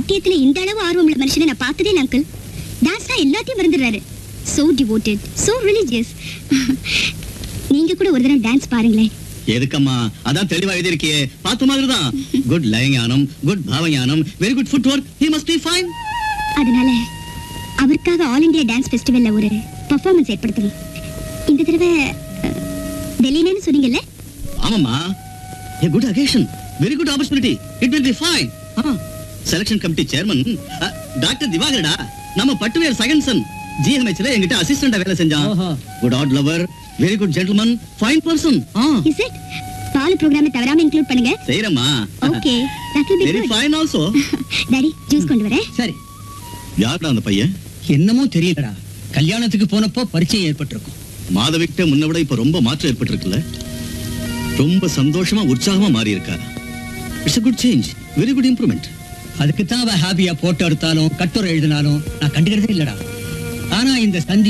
நாட்டியத்துல இந்த அளவு ஆர்வம் உள்ள மனுஷனை நான் பார்த்ததே இல்லை அங்கிள் டான்ஸ்னா எல்லாத்தையும் மறந்துடுறாரு சோ டிவோட்டட் சோ ரிலீஜியஸ் நீங்க கூட ஒரு தடவை டான்ஸ் பாருங்களேன் எதுக்கம்மா அதான் தெளிவா எழுதியிருக்கியே பார்த்த மாதிரி தான் குட் லயஞானம் குட் பாவஞானம் very good foot work he must be fine அதனால அவருக்காக ஆல் இந்தியா டான்ஸ் ஃபெஸ்டிவல்ல ஒரு பெர்ஃபார்மன்ஸ் ஏற்படுத்தணும் இந்த தடவை அஹ், டெல்லின்னு சொன்னீங்கல்ல ஆமாம்மா a good occasion very good opportunity it will be fine selection committee chairman doctor திவாகரடா நம்ம பட்டுவேர் செகண்ட் சன் ஜிஎம்ஹெச்ல என்கிட்ட அசிஸ்டண்டா வேலை செஞ்சான் ஓஹோ. Good odd lover very good gentleman fine person is it பால் ப்ரோக்ராமை தவறாம இன்க்ளூட் பண்ணுங்க செய்யறமா okay that will be very good fine also daddy juice கொண்டு வரேன் சரி யாருடா அந்த பையன் என்னமோ தெரியலடா கல்யாணத்துக்கு போனப்போ பரிச்சயம் ஏற்பட்டிருக்கும் மாதவிக்கிட்ட முன்ன விட இப்ப ரொம்ப மாற்றம் ஏற்பட்டிருக்குல்ல ரொம்ப சந்தோஷமா உற்சாகமா மாறி இருக்கா it's a good change very good improvement அதுக்கு தான் அவ ஹாப்பியா போட்டோ எடுத்தாலும் கட்டுரை எழுதினாலும் நான் கண்டுக்கிறதே இல்லடா ஆனா இந்த சந்தி